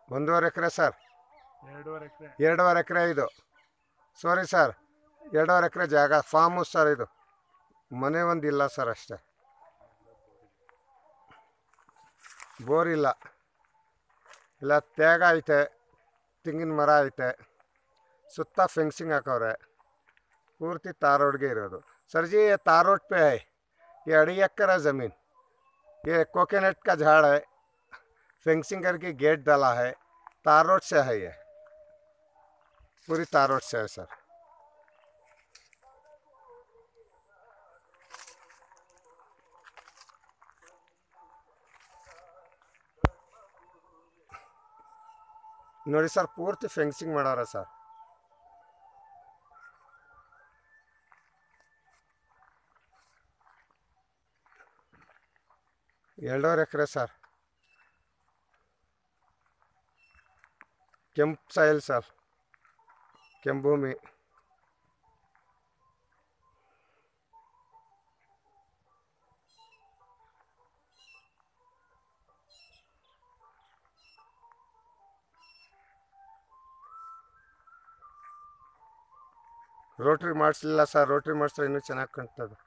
ಒಂದೂವರೆ ಎಕರೆ ಸರ್ ಎರಡೂವರೆ ಎಕರೆ ಎರಡೂವರೆ ಎಕರೆ ಇದು ಸಾರಿ ಸರ್ ಎರಡೂವರೆ ಎಕರೆ ಜಾಗ ಫಾರ್ಮು ಸರ್ ಇದು ಮನೆ ಒಂದಿಲ್ಲ ಸರ್ ಅಷ್ಟೇ ಬೋರ್ ಇಲ್ಲ ಇಲ್ಲ ತೇಗ ಐತೆ ತೆಂಗಿನ ಮರ ಐತೆ ಸುತ್ತ ಫೆನ್ಸಿಂಗ್ ಹಾಕವ್ರೆ ಪೂರ್ತಿ तार रोड के इरोದು सर जी ये तार रोड पे है ये अढ़ी एकड़ है ज़मीन ये कोकोनट का झाड़ है फेंसिंग करके गेट डाला है तार रोड से है ये पूरी तार रोड से है सर ನೋಡಿ ಸರ್ ಪೂರ್ತಿ ಫೆನ್ಸಿಂಗ್ ಮಾಡಾರ ಸರ್ ಎರಡೂವರೆ ಎಕರೆ ಸರ್ ಕೆಂಪು ಸಾಯಿಲ್ ಸರ್ ಕೆಂಪು ಭೂಮಿ ರೋಟ್ರಿ ಮಾಡಿಸ್ಲಿಲ್ಲ ಸರ್ ರೋಟ್ರಿ ಮಾಡಿಸಿದ್ರೆ ಇನ್ನೂ ಚೆನ್ನಾಗಿ ಕಾಣ್ತದೆ